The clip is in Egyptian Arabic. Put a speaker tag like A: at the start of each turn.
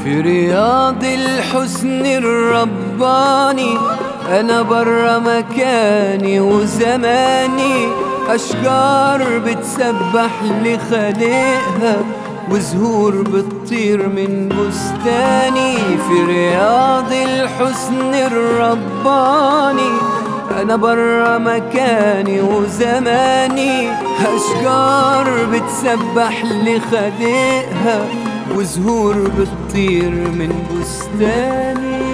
A: في رياض الحسن الرباني أنا برا مكاني وزماني أشجار بتسبح لخالقها وزهور بتطير من بستاني في رياض الحسن الرباني أنا برا مكاني وزماني أشجار بتسبح لخالقها وزهور بتطير من بستاني